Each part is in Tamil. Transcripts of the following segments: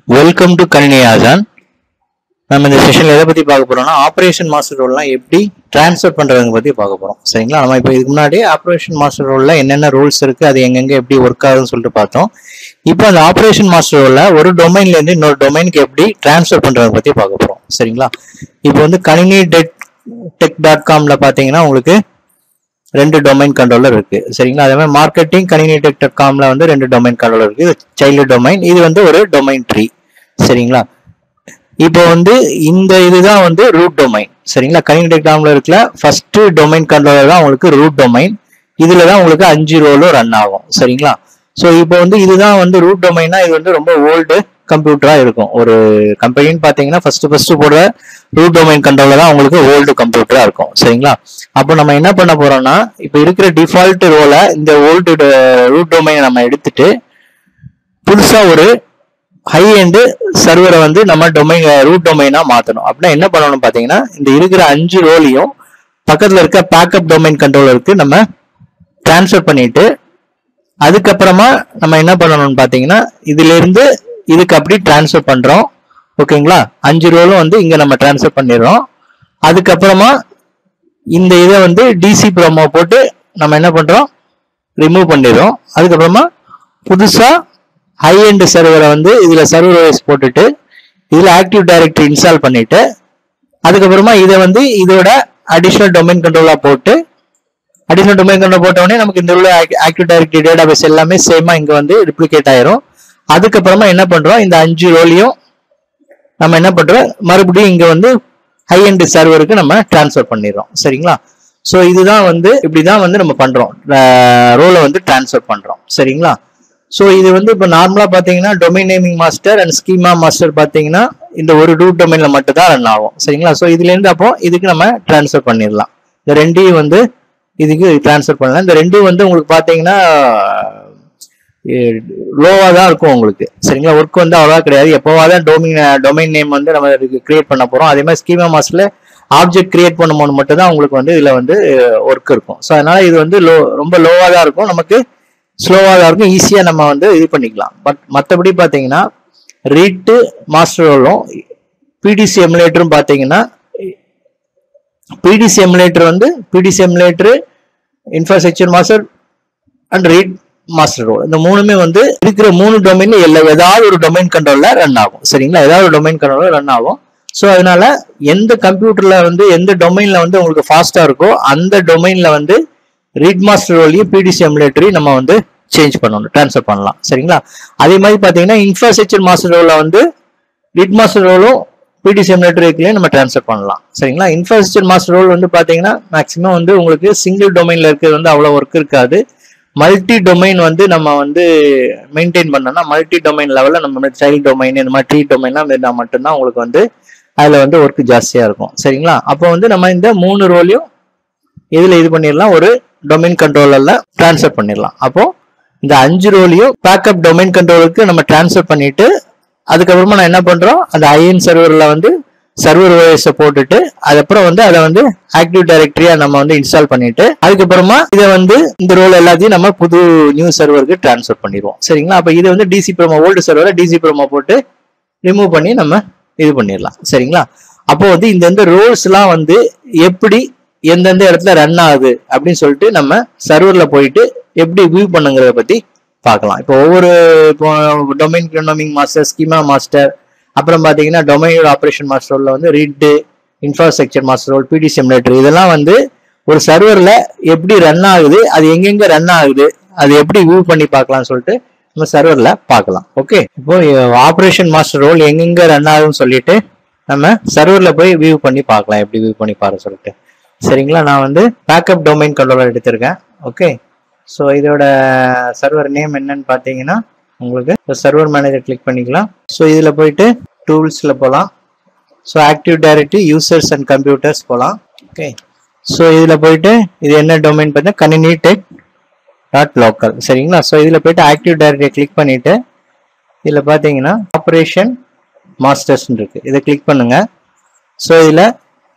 வெல்கம் டு கணினி ஆசான் நம்ம இந்த செஷன்ல எதை பத்தி பார்க்க போறோம்னா ஆப்ரேஷன் மாஸ்டர் ரோல்லாம் எப்படி டிரான்ஸ்ஃபர் பண்றதுங்க பத்தி பார்க்க போறோம் சரிங்களா நம்ம இப்போ இதுக்கு முன்னாடி ஆப்ரேஷன் மாஸ்டர் ரோல்ல என்னென்ன ரூல்ஸ் இருக்கு அது எங்கெங்க எப்படி ஒர்க் ஆகுதுன்னு சொல்லிட்டு பார்த்தோம் இப்போ அந்த ஆப்ரேஷன் மாஸ்டர் ரோல்ல ஒரு டொமைன்ல இருந்து இன்னொரு டொமைனுக்கு எப்படி டிரான்ஸ்ஃபர் பண்றதை பத்தி பார்க்க போறோம் சரிங்களா இப்போ வந்து கணினி டெக் டெக் டாட் காம்ல பாத்தீங்கன்னா உங்களுக்கு ரெண்டு டொமைன் கண்ட்ரோலர் இருக்கு சரிங்களா அதே மாதிரி மார்க்கெட்டிங் கணினி டெக் டாட் காம்ல வந்து ரெண்டு டொமைன் கண்ட்ரோலர் இருக்கு சைல்டு டொமைன் இது வந்து ஒரு டொமைன் ட்ரீ சரிங்களா இப்போ வந்து இந்த இதுதான் வந்து ரூட் டொமைன் சரிங்களா கணினி டெக் டாம்ல இருக்கல ஃபர்ஸ்ட் டொமைன் கண்ட்ரோலர் தான் உங்களுக்கு ரூட் டொமைன் இதுல தான் உங்களுக்கு அஞ்சு ரோலும் ரன் ஆகும் சரிங்களா ஸோ இப்போ வந்து இதுதான் வந்து ரூட் டொமைனா இது வந்து ரொம்ப ஓல்டு கம்ப்யூட்டரா இருக்கும் ஒரு கம்பெனின்னு பாத்தீங்கன்னா ஃபர்ஸ்ட் ஃபர்ஸ்ட் போடுற ரூட் டொமைன் கண்ட்ரோலர் தான் உங்களுக்கு ஓல்டு கம்ப்யூட்டரா இருக்கும் சரிங்களா அப்போ நம்ம என்ன பண்ண போறோம்னா இப்போ இருக்கிற டிஃபால்ட் ரோலை இந்த ஓல்டு ரூட் டொமைனை நம்ம எடுத்துட்டு புதுசா ஒரு ஹை எண்டு சர்வரை வந்து நம்ம டொமைன் ரூட் டொமைனா மாத்தணும் அப்படின்னா என்ன பண்ணணும் பாத்தீங்கன்னா இந்த இருக்கிற அஞ்சு ரோலையும் பக்கத்துல இருக்க பேக்கப் டொமைன் கண்ட்ரோலருக்கு நம்ம டிரான்ஸ்ஃபர் பண்ணிட்டு அதுக்கப்புறமா நம்ம என்ன பண்ணணும்னு பாத்தீங்கன்னா இதுல இருந்து இதுக்கு அப்படி டிரான்ஸ்ஃபர் பண்றோம் ஓகேங்களா அஞ்சு ரோலும் வந்து இங்க நம்ம டிரான்ஸ்ஃபர் பண்ணிடுறோம் அதுக்கப்புறமா இந்த இதை வந்து டிசி ப்ரோமோ போட்டு நம்ம என்ன பண்றோம் ரிமூவ் பண்ணிடுறோம் அதுக்கப்புறமா புதுசா ஹை எண்ட் சர்வரை வந்து இதுல சர்வர் ஓஎஸ் போட்டுட்டு இதுல ஆக்டிவ் டைரக்டரி இன்ஸ்டால் பண்ணிட்டு அதுக்கப்புறமா இதை வந்து இதோட அடிஷனல் டொமைன் கண்ட்ரோலா போட்டு அடிஷனல் டொமைன் கண்ட்ரோல் போட்ட உடனே நமக்கு இந்த உள்ள ஆக்டிவ் டைரக்டரி டேட்டா பேஸ் எல்லாமே சேமா இங்க வந்து ரிப்ளிகேட் ஆயிரும் அதுக்கப்புறமா என்ன பண்றோம் இந்த அஞ்சு ரோலையும் நம்ம என்ன பண்றோம் மறுபடியும் இங்க வந்து ஹை எண்ட் சர்வருக்கு நம்ம டிரான்ஸ்ஃபர் பண்ணிடுறோம் சரிங்களா ஸோ இதுதான் வந்து இப்படிதான் வந்து நம்ம பண்றோம் ரோலை வந்து டிரான்ஸ்ஃபர் பண்றோம் சரிங்களா ஸோ இது வந்து இப்போ நார்மலாக பார்த்தீங்கன்னா domain naming master and schema master பார்த்தீங்கன்னா இந்த ஒரு ரூட் டொமைன்ல மட்டும் தான் ரன் ஆகும் சரிங்களா ஸோ இதுலேருந்து அப்போ இதுக்கு நம்ம ட்ரான்ஸ்ஃபர் பண்ணிடலாம் இந்த ரெண்டையும் வந்து இதுக்கு ட்ரான்ஸ்ஃபர் பண்ணலாம் இந்த ரெண்டும் வந்து உங்களுக்கு பார்த்தீங்கன்னா லோவாக தான் இருக்கும் உங்களுக்கு சரிங்களா ஒர்க் வந்து அவ்வளோவா கிடையாது எப்போவா தான் டொமைன் டொமைன் நேம் வந்து நம்ம கிரியேட் பண்ண போகிறோம் அதே மாதிரி ஸ்கீமா மாஸ்டர்ல ஆப்ஜெக்ட் கிரியேட் பண்ணும்போது மட்டும் தான் உங்களுக்கு வந்து இதில் வந்து ஒர்க் இருக்கும் ஸோ அதனால இது வந்து லோ ரொம்ப லோவாக தான் இருக்கும் நமக்கு ஸ்லோவாக தான் இருக்கும் ஈஸியாக நம்ம வந்து இது பண்ணிக்கலாம் பட் மற்றபடி பார்த்தீங்கன்னா ரீட்டு மாஸ்டர் ரோலும் பிடிசி எமுலேட்டரும் பார்த்தீங்கன்னா பிடிசி எமுலேட்டர் வந்து PDC emulator infrastructure master and RID master role இந்த மூணுமே வந்து இருக்கிற மூணு டொமைன்ல எல்லா ஏதாவது ஒரு டொமைன் கண்ட்ரோல்ல ரன் ஆகும் சரிங்களா ஏதாவது ஒரு டொமைன் கண்ட்ரோல்ல ரன் ஆகும் ஸோ அதனால எந்த கம்ப்யூட்டர்ல வந்து எந்த டொமைன்ல வந்து உங்களுக்கு ஃபாஸ்டா இருக்கோ அந்த டொமைன்ல வந்து ரீட் மாஸ்டர் ரோலையும் பிடிசி எமுலேட்டரையும் நம்ம வந்து சேஞ்ச் பண்ணணும் ட்ரான்ஸ்ஃபர் பண்ணலாம் சரிங்களா அதே மாதிரி பார்த்தீங்கன்னா இன்ஃப்ராஸ்ட்ரக்சர் மாஸ்டர் ரோல வந்து ரீட் மாஸ்டர் ரோலும் பிடிசி எமுலேட்டருக்குலேயும் நம்ம ட்ரான்ஸ்ஃபர் பண்ணலாம் சரிங்களா இன்ஃப்ராஸ்ட்ரக்சர் மாஸ்டர் ரோல் வந்து பார்த்தீங்கன்னா மேக்ஸிமம் வந்து உங்களுக்கு சிங்கிள் டொமைன்ல இருக்கிறது வந்து அவ்வளோ ஒர்க் இருக்காது மல்டி டொமைன் வந்து நம்ம வந்து மெயின்டைன் பண்ணோம்னா மல்டி டொமைன் லெவலில் நம்ம சைல்ட் டொமைன் இந்த மாதிரி ட்ரீ டொமைன்லாம் இருந்தால் மட்டும்தான் உங்களுக்கு வந்து அதில் வந்து ஒர்க் ஜாஸ்தியாக இருக்கும் சரிங்களா அப்போ வந்து நம்ம இந்த மூணு ரோலையும் இதில் இது பண்ணிடலாம் ஒரு டொமைன் கண்ட்ரோலர்ல ட்ரான்ஸ்ஃபர் பண்ணிடலாம் அப்போ இந்த அஞ்சு ரோலையும் பேக்கப் டொமைன் கண்ட்ரோலுக்கு நம்ம ட்ரான்ஸ்ஃபர் பண்ணிட்டு அதுக்கப்புறமா நான் என்ன பண்றோம் அந்த ஐஎன் சர்வர்ல வந்து சர்வர் ஓஎஸ் போட்டுட்டு அதுக்கப்புறம் வந்து அதை வந்து ஆக்டிவ் டைரக்டரியா நம்ம வந்து இன்ஸ்டால் பண்ணிட்டு அதுக்கப்புறமா இதை வந்து இந்த ரோல் எல்லாத்தையும் நம்ம புது நியூ சர்வருக்கு ட்ரான்ஸ்ஃபர் பண்ணிடுவோம் சரிங்களா அப்ப இது வந்து டிசி ப்ரோமோ ஓல்டு சர்வரை டிசி ப்ரோமோ போட்டு ரிமூவ் பண்ணி நம்ம இது பண்ணிடலாம் சரிங்களா அப்போ வந்து இந்த இந்த ரோல்ஸ் எல்லாம் வந்து எப்படி எந்தெந்த இடத்துல ரன் ஆகுது அப்படின்னு சொல்லிட்டு நம்ம சர்வர்ல போயிட்டு எப்படி வியூ பண்ணுங்கிறத பத்தி பார்க்கலாம் இப்போ ஒவ்வொரு இப்போ டொமைன் டொமிங் மாஸ்டர் ஸ்கீமா மாஸ்டர் அப்புறம் பார்த்தீங்கன்னா டொமைன் ஆப்ரேஷன் மாஸ்டர் ரோல்ல வந்து RID infrastructure master role PDC emulator இதெல்லாம் வந்து ஒரு சர்வர்ல எப்படி ரன் ஆகுது அது எங்கெங்க ரன் ஆகுது அது எப்படி வியூ பண்ணி பார்க்கலாம்னு சொல்லிட்டு நம்ம சர்வர்ல பார்க்கலாம் ஓகே இப்போ ஆப்ரேஷன் மாஸ்டர் ரோல் எங்கெங்க ரன் ஆகுதுன்னு சொல்லிட்டு நம்ம சர்வர்ல போய் வியூ பண்ணி பார்க்கலாம் எப்படி வியூ பண்ணி பாருங்க சொல்லிட்டு சரிங்களா நான் வந்து பேக்கப் டொமைன் கண்ட்ரோலர் எடுத்திருக்கேன் ஓகே ஸோ இதோட சர்வர் நேம் என்னன்னு பார்த்தீங்கன்னா உங்களுக்கு சர்வர் மேனேஜர் கிளிக் பண்ணிக்கலாம் ஸோ இதில் போயிட்டு டூல்ஸில் போகலாம் so active directory users and computers போகலாம் ஓகே ஸோ இதில் போயிட்டு இது என்ன டொமைன் பார்த்தீங்கன்னா கணினி டெக் டாட் லோக்கல் சரிங்களா ஸோ இதில் போயிட்டு ஆக்டிவ் டைரக்டரி கிளிக் பண்ணிவிட்டு இதில் பார்த்தீங்கன்னா ஆப்ரேஷன் மாஸ்டர்ஸ்ன்னு இருக்கு இதை கிளிக் பண்ணுங்க ஸோ இதில்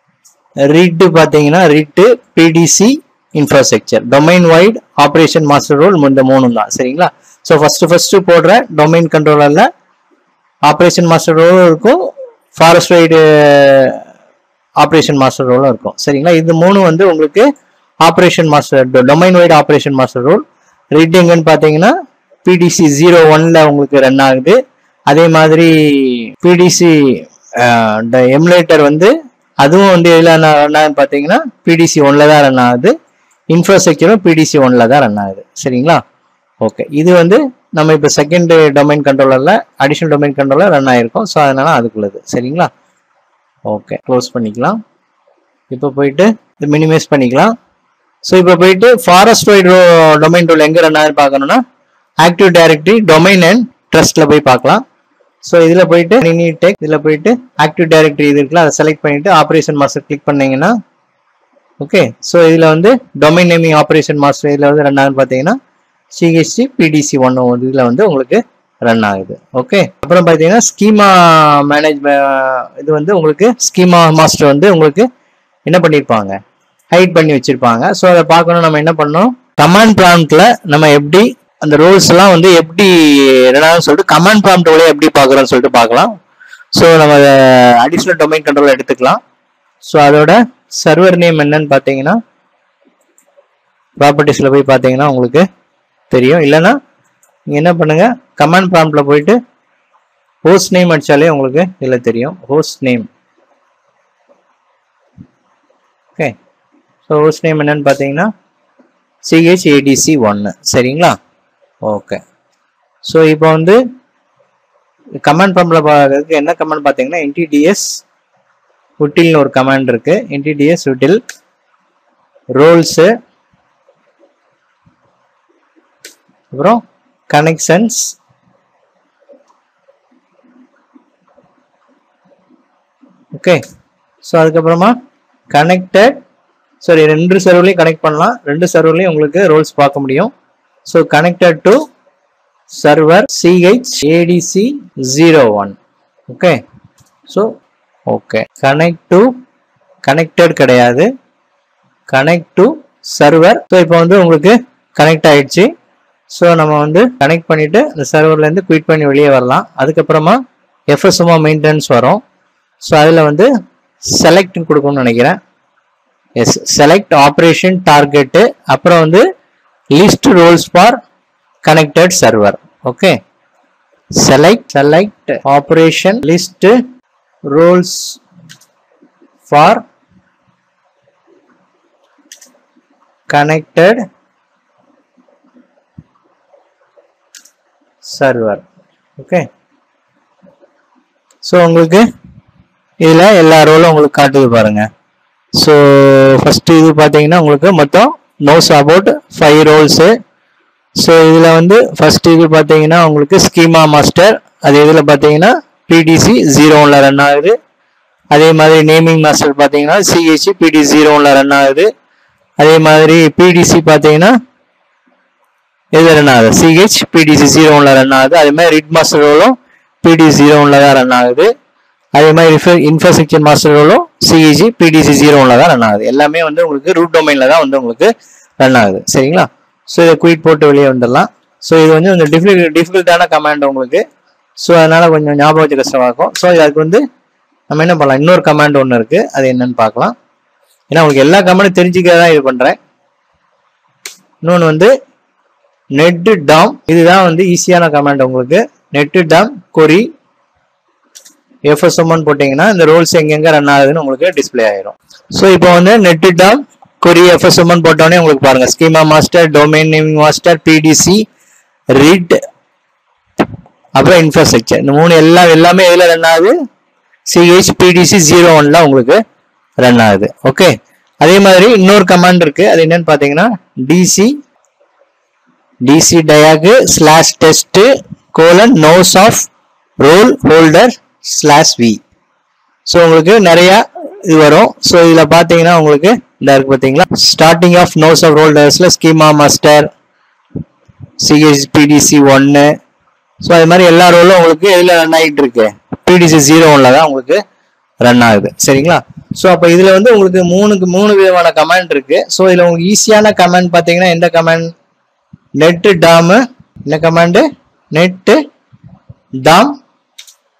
ரீட்டு பார்த்தீங்கன்னா RID PDC infrastructure domain wide operation master role இந்த மூணும் தான் சரிங்களா ஸோ ஃபர்ஸ்ட் ஃபர்ஸ்ட் போடுற டொமைன் கண்ட்ரோலர்ல ஆப்ரேஷன் மாஸ்டர் ரோலும் இருக்கும் ஃபாரஸ்ட் வைடு ஆப்ரேஷன் மாஸ்டர் ரோலும் இருக்கும் சரிங்களா இது மூணு வந்து உங்களுக்கு operation master domain wide operation master role RID எங்கன்னு பார்த்தீங்கன்னா பிடிசி ஜீரோ ஒன்ல உங்களுக்கு ரன் ஆகுது அதே மாதிரி பிடிசி எமுலேட்டர் வந்து அதுவும் வந்து எதில் ரன் ஆகுதுன்னு பார்த்தீங்கன்னா பிடிசி ஒன்ல தான் ரன் ஆகுது இன்ஃப்ராஸ்ட்ரக்சரும் பிடிசி ஒன்ல தான் ரன் ஆகுது சரிங்களா ஓகே இது வந்து நம்ம இப்போ செகண்ட் டொமைன் கண்ட்ரோலரில் அடிஷனல் டொமைன் கண்ட்ரோலர் ரன் ஆயிருக்கும் ஸோ அதனால அதுக்குள்ளது சரிங்களா ஓகே க்ளோஸ் பண்ணிக்கலாம் இப்போ போயிட்டு இது மினிமைஸ் பண்ணிக்கலாம் ஸோ இப்போ போயிட்டு ஃபாரஸ்ட் வைட் டொமைன் ரூல் எங்கே ரன் ஆகுது பார்க்கணும்னா ஆக்டிவ் டைரக்டரி டொமைன் அண்ட் ட்ரஸ்ட்டில் போய் பார்க்கலாம் ஸோ இதில் போயிட்டு டெக் இதில் போயிட்டு ஆக்டிவ் டைரக்டரி இது இருக்குல்ல அதை செலக்ட் பண்ணிட்டு ஆப்ரேஷன் மாஸ்டர் கிளிக் பண்ணீங்கன்னா ஓகே ஸோ இதில் வந்து டொமைன் நேமிங் ஆப்ரேஷன் மாஸ்டர் இதில் வந்து ரன் ஆகுதுன்னு பார்த்தீங்கன்னா சிஹெச்டி பிடிசி ஒன் இதில் வந்து உங்களுக்கு ரன் ஆகுது ஓகே அப்புறம் பார்த்தீங்கன்னா ஸ்கீமா மேனேஜ்மெண்ட் இது வந்து உங்களுக்கு ஸ்கீமா மாஸ்டர் வந்து உங்களுக்கு என்ன பண்ணியிருப்பாங்க ஹைட் பண்ணி வச்சிருப்பாங்க ஸோ அதை பார்க்கணும் நம்ம என்ன பண்ணோம் கமாண்ட் ப்ராம்ப்ட்ல நம்ம எப்படி அந்த ரோல்ஸ் எல்லாம் வந்து எப்படி என்னன்னு சொல்லிட்டு கமாண்ட் ப்ராம்ப்ட் வழியா எப்படி பார்க்குறோம்னு சொல்லிட்டு பார்க்கலாம் ஸோ நம்ம அடிஷ்னல் டொமைன் கண்ட்ரோல் எடுத்துக்கலாம் ஸோ அதோட சர்வர் நேம் என்னன்னு பார்த்தீங்கன்னா ப்ராப்பர்ட்டிஸில் போய் பார்த்தீங்கன்னா உங்களுக்கு தெரியும் இல்லைன்னா நீங்கள் என்ன பண்ணுங்க கமாண்ட் ப்ராம்ப்ட்ல போயிட்டு ஹோஸ்ட் நேம் அடிச்சாலே உங்களுக்கு இதில் தெரியும் host name okay so host name என்னன்னு பார்த்தீங்கன்னா சிஹெச்ஏடிசி ஒன்று சரிங்களா ஓகே ஸோ இப்போ வந்து கமாண்ட் ப்ராம்ப்ட்ல பார்க்கறதுக்கு என்ன கமாண்ட் பார்த்தீங்கன்னா என்டிடிஎஸ் உட்டில்னு ஒரு கமாண்ட் இருக்கு என்டிடிஎஸ் உட்டில் ரோல்ஸு அப்புறம் கனெக்ஷன்ஸ் ஓகே ஸோ அதுக்கப்புறமா கனெக்டட் சாரி ரெண்டு சர்வர்லையும் கனெக்ட் பண்ணலாம் ரெண்டு சர்வர்லையும் உங்களுக்கு ரோல்ஸ் பார்க்க முடியும் so connected to server CH ADC zero one okay so okay connect to connected கிடையாது கனெக்ட் டு சர்வர் ஸோ இப்போ வந்து உங்களுக்கு கனெக்ட் ஆயிடுச்சு ஸோ நம்ம வந்து கனெக்ட் பண்ணிட்டு இந்த சர்வர்லேருந்து குயிட் பண்ணி வெளியே வரலாம் அதுக்கப்புறமா எஃப்எஸ்எம்ஓ மெயின்டெனன்ஸ் வரும் ஸோ அதில் வந்து செலக்ட் கொடுக்கணும்னு நினைக்கிறேன் எஸ் செலக்ட் ஆப்ரேஷன் டார்கெட்டு அப்புறம் வந்து list roles for connected server okay select select operation list roles for connected server okay so உங்களுக்கு இதில் எல்லா ரோலும் உங்களுக்கு காட்டுது பாருங்க ஸோ ஃபர்ஸ்ட் இது பார்த்தீங்கன்னா உங்களுக்கு மொத்தம் knows about five roles so இதில் வந்து ஃபர்ஸ்ட் இது பார்த்தீங்கன்னா உங்களுக்கு ஸ்கீமா மாஸ்டர் அது இதில் பார்த்தீங்கன்னா பிடிசி ஜீரோவில் ரன் ஆகுது அதே மாதிரி நேமிங் மாஸ்டர் பார்த்தீங்கன்னா சிஹெச் பிடி ஜீரோவில் ரன் ஆகுது அதே மாதிரி பிடிசி பார்த்தீங்கன்னா எது ரன் ஆகுது சிஹெச் பிடிசி ஜீரோவில் ரன் ஆகுது அதே மாதிரி ரிட் மாஸ்டர் ரோலும் பிடி ஜீரோவில் தான் ரன் ஆகுது அதே மாதிரி இன்ஃப்ராஸ்ட்ரக்சர் மாஸ்டர் ரோலும் சிஇஜி பிடிசி ஜீரோவில் தான் ரன் ஆகுது எல்லாமே வந்து உங்களுக்கு ரூட் டொமைனில் தான் வந்து உங்களுக்கு ரன் ஆகுது சரிங்களா ஸோ இதை குயிட் போட்டு வெளியே வந்துடலாம் ஸோ இது வந்து கொஞ்சம் டிஃபிகல்ட் டிஃபிகல்ட்டான கமாண்ட் உங்களுக்கு ஸோ அதனால கொஞ்சம் ஞாபகம் வச்சு கஷ்டமாக இருக்கும் ஸோ அதுக்கு வந்து நம்ம என்ன பண்ணலாம் இன்னொரு கமாண்ட் ஒன்று இருக்கு அது என்னன்னு பார்க்கலாம் ஏன்னா உங்களுக்கு எல்லா கமாண்டும் தெரிஞ்சுக்க தான் இது பண்றேன் இன்னொன்று வந்து நெட் டாம் இதுதான் வந்து ஈஸியான கமாண்ட் உங்களுக்கு நெட் டாம் கொரி எஃப்எஸ்எம்னு போட்டிங்கன்னா இந்த ரோல்ஸ் எங்கெங்க ரன் ஆகுதுன்னு உங்களுக்கு டிஸ்ப்ளே ஆயிரும் ஸோ இப்போ வந்து நெட் டாம் கொரி எஃப்எஸ்எம்னு போட்டோன்னே உங்களுக்கு பாருங்க schema master domain naming master PDC RID அப்புறம் இன்ஃப்ராஸ்ட்ரக்சர் இந்த மூணு எல்லாம் எல்லாமே எதில் ரன் ஆகுது சிஹெச் பிடிசி ஜீரோ ஒன்ல உங்களுக்கு ரன் ஆகுது ஓகே அதே மாதிரி இன்னொரு கமாண்ட் இருக்கு அது என்னன்னு பார்த்தீங்கன்னா DC DC diag slash test colon knows of role holder slash V so உங்களுக்கு நிறைய இது வரும் ஸோ இதில் பார்த்தீங்கன்னா உங்களுக்கு இந்த இருக்கு பார்த்தீங்களா ஸ்டார்டிங் ஆஃப் நோஸ் ஆஃப் ஹோல்டர்ஸில் ஸ்கீமா மாஸ்டர் சிஹெச்பிடிசி ஒன்று ஸோ அது மாதிரி எல்லா ரோலும் உங்களுக்கு எதில் ரன் ஆகிட்டு இருக்கு பிடிசி ஜீரோ ஒன்ல தான் உங்களுக்கு ரன் ஆகுது சரிங்களா ஸோ அப்போ இதில் வந்து உங்களுக்கு மூணுக்கு மூணு விதமான கமாண்ட் இருக்கு ஸோ இதில் உங்களுக்கு ஈஸியான கமாண்ட் பார்த்தீங்கன்னா எந்த கமாண்ட் நெட்டு டாமு என்ன கமாண்டு நெட்டு டாம்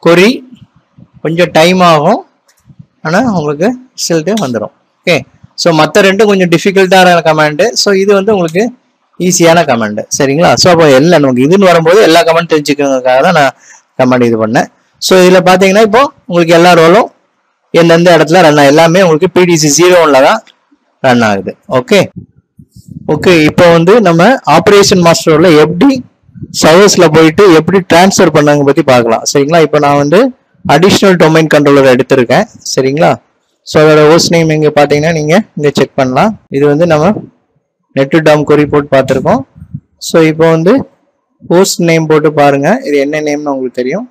கொரி கொஞ்சம் டைம் ஆகும் ஆனால் உங்களுக்கு ரிசல்ட்டு வந்துடும் ஓகே ஸோ மற்ற ரெண்டும் கொஞ்சம் டிஃபிகல்ட்டான கமாண்டு ஸோ இது வந்து உங்களுக்கு ஈஸியான கமாண்டு சரிங்களா ஸோ அப்போ எல்லாம் நமக்கு இதுன்னு வரும்போது எல்லா கமெண்ட் தெரிஞ்சுக்கிறதுக்காக தான் நான் கமாண்ட் இது பண்ணேன் ஸோ இதில் பார்த்தீங்கன்னா இப்போ உங்களுக்கு எல்லா ரோலும் எந்தெந்த இடத்துல ரன் ஆகும் எல்லாமே உங்களுக்கு பிடிசி ஜீரோ ஒன்ல தான் ரன் ஆகுது ஓகே ஓகே இப்போ வந்து நம்ம ஆப்ரேஷன் மாஸ்டர்ல எப்படி சர்வீஸ்ல போயிட்டு எப்படி டிரான்ஸ்ஃபர் பண்ணாங்க பத்தி பார்க்கலாம் சரிங்களா இப்போ நான் வந்து அடிஷ்னல் டொமைன் கண்ட்ரோலர் எடுத்திருக்கேன் சரிங்களா ஸோ அதோட ஹோஸ்ட் நேம் இங்கே பார்த்தீங்கன்னா நீங்கள் இங்கே செக் பண்ணலாம் இது வந்து நம்ம நெட்டு டாம் கொரி போட்டு பார்த்துருக்கோம் ஸோ இப்போ வந்து ஹோஸ்ட் நேம் போட்டு பாருங்க இது என்ன நேம்னு உங்களுக்கு தெரியும்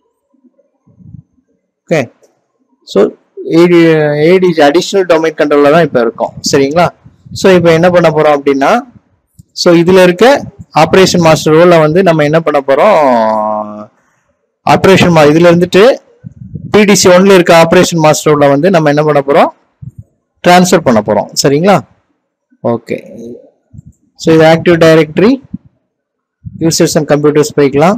okay so AD AD additional domain கண்ட்ரோலில் தான் இப்போ இருக்கும் சரிங்களா ஸோ இப்போ என்ன பண்ண போகிறோம் அப்படின்னா ஸோ இதில் இருக்க ஆப்ரேஷன் மாஸ்டர் ரோலில் வந்து நம்ம என்ன பண்ண போகிறோம் ஆப்ரேஷன் மா இதில் இருந்துட்டு பிடிசி ஒன்ல இருக்க ஆப்ரேஷன் மாஸ்டர் ரோலில் வந்து நம்ம என்ன பண்ண போகிறோம் ட்ரான்ஸ்ஃபர் பண்ண போகிறோம் சரிங்களா ஓகே ஸோ இது active directory users and computers போய்க்கலாம்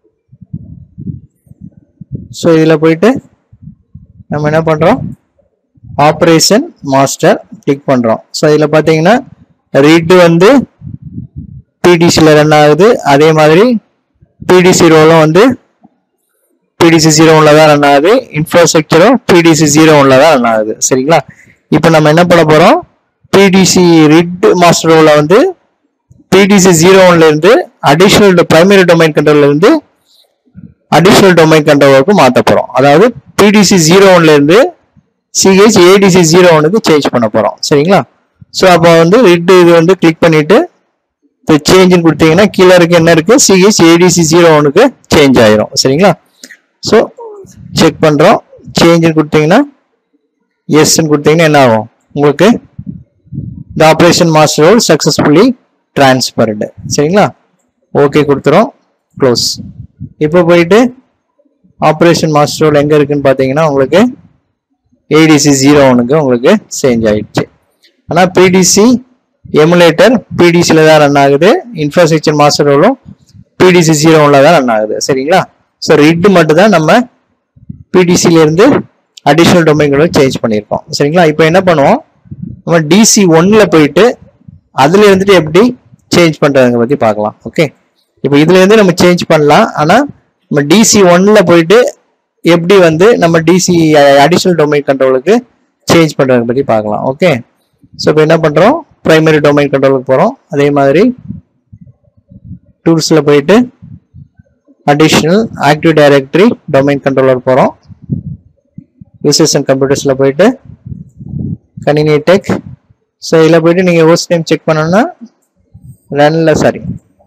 ஸோ இதில் போயிட்டு நம்ம என்ன பண்ணுறோம் ஆப்ரேஷன் மாஸ்டர் கிளிக் பண்ணுறோம் ஸோ இதில் பார்த்தீங்கன்னா ரீட் வந்து பிடிசியில் ரன் ஆகுது அதே மாதிரி பிடிசி ரோலும் வந்து பிடிசி ஜீரோ ஒன்ல தான் ரன் ஆகுது இன்ஃப்ராஸ்ட்ரக்சரும் பிடிசி ஜீரோ ஒன்ல தான் ரன் ஆகுது சரிங்களா இப்போ நம்ம என்ன பண்ண போகிறோம் பிடிசி ரிட் மாஸ்டர் ரோல வந்து பிடிசி ஜீரோ ஒன்ல இருந்து அடிஷனல் பிரைமரி டொமைன் கண்ட்ரோல்ல இருந்து அடிஷனல் டொமைன் கண்ட்ரோலருக்கு மாற்ற போகிறோம் அதாவது பிடிசி ஜீரோ ஒன்ல இருந்து சிஹெச் ஏடிசி ஜீரோ ஒனுக்கு சேஞ்ச் பண்ண போகிறோம் சரிங்களா ஸோ அப்போ வந்து ரிட் இது வந்து கிளிக் பண்ணிட்டு இப்போ சேஞ்சுன்னு கொடுத்தீங்கன்னா கீழே இருக்க என்ன இருக்கு சிஹெச் ஏடிசி ஜீரோ ஒனுக்கு சேஞ்ச் ஆயிரும் சரிங்களா ஸோ செக் பண்ணுறோம் சேஞ்சுன்னு கொடுத்தீங்கன்னா எஸ்ன்னு கொடுத்தீங்கன்னா என்ன ஆகும் உங்களுக்கு இந்த operation master role successfully transferred சரிங்களா ஓகே கொடுத்துறோம் க்ளோஸ் இப்போ போயிட்டு ஆப்ரேஷன் மாஸ்டர் ரோல் எங்கே இருக்குன்னு பார்த்தீங்கன்னா உங்களுக்கு ஏடிசி ஜீரோ ஒனுக்கு உங்களுக்கு சேஞ்ச் ஆயிடுச்சு ஆனால் பிடிசி எமுலேட்டர் பிடிசியில் தான் ரன் ஆகுது இன்ஃப்ராஸ்ட்ரக்சர் மாஸ்டர் ரோலும் பிடிசி ஜீரோ ஒன்ல தான் ரன் ஆகுது சரிங்களா ஸோ ரிட் மட்டும் தான் நம்ம பிடிசில இருந்து அடிஷனல் டொமைன்களை சேஞ்ச் பண்ணியிருக்கோம் சரிங்களா இப்போ என்ன பண்ணுவோம் நம்ம டிசி ஒன்ல போயிட்டு அதுல இருந்துட்டு எப்படி சேஞ்ச் பண்றதுங்க பத்தி பார்க்கலாம் ஓகே இப்போ இதுல இருந்து நம்ம சேஞ்ச் பண்ணலாம் ஆனா நம்ம டிசி ஒன்ல போயிட்டு எப்படி வந்து நம்ம டிசி அடிஷனல் டொமைன் கண்ட்ரோலுக்கு சேஞ்ச் பண்றதை பத்தி பார்க்கலாம் ஓகே ஸோ இப்போ என்ன பண்றோம் பிரைமரி டொமைன் கண்ட்ரோலுக்கு போறோம் அதே மாதிரி டூல்ஸ்ல போயிட்டு additional active directory domain controller போகிறோம் யூசர்ஸ் அண்ட் கம்ப்யூட்டர்ஸில் போயிட்டு கணினி டெக் ஸோ இதில் போயிட்டு நீங்கள் ஹோஸ்ட் நேம் செக் பண்ணணும்னா ரன்ல சாரி